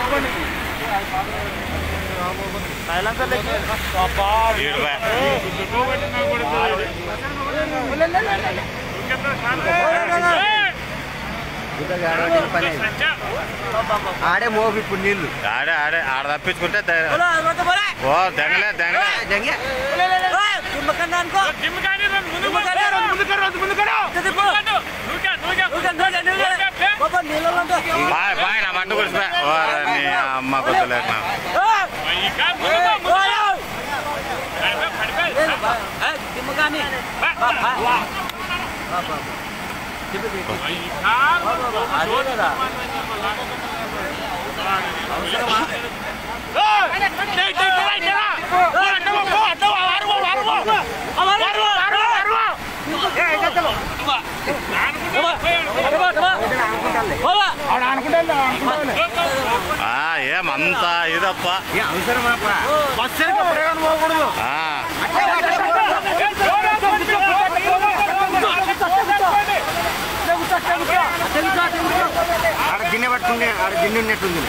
ఆడే మోపు ఇప్పుడు నీళ్లు ఆడే ఆడే ఆడ తప్పించుకుంటే ద- ఓ దెంగలే దెంగలే జంగే బాయ్ బాయ్ నా మంట కురిసిపోయా ఓ నీ అమ్మ కొద్దులేక ఆ, ఏమంత ఇదప్ప అవసరమాపా ఆ, ఆడ గిన్నె పట్టుకునే ఆడ గిన్నె ఉన్నట్టుంది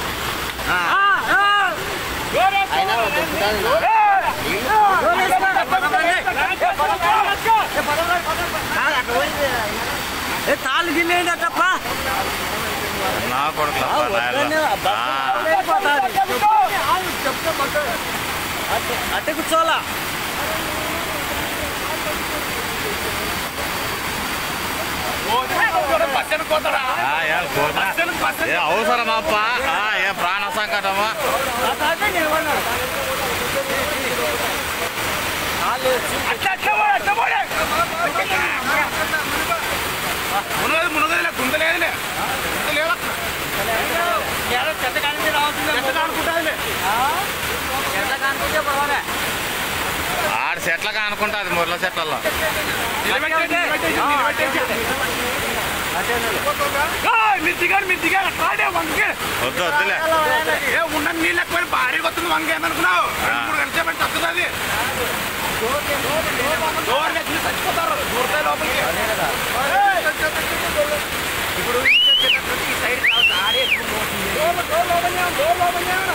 తాళ్ళు గిన్నె తప్ప నా కొడుకు అట్టే కూర్చోవాలా ఏ అవసరమప్ప ఆ, ఏ ప్రాణ సంకటమా మునగదులే గుంతలేదులే చెత్త కానించి రావాల్సిందే చెత్త కానిపించే పర్వాలే ఆడ చెట్ల కానుకుంటుంది ముర్ల చెట్లలో మిద్దిగాడు మిద్దిగాడు కాడే వంకే వద్దు వద్దులే ఏ ఉన్న నీళ్ళు ఎక్కువ భారీగా వస్తుంది వంక ఏమనుకున్నావు రెండు మూడు గంటల సేపటి వస్తుంది డోర్ తెచ్చి చచ్చిపోతారు దూరతాయి లోపలికి ఇప్పుడు ఈ సైడ్ ఆడే డోర్ లోపల డోర్ లోపల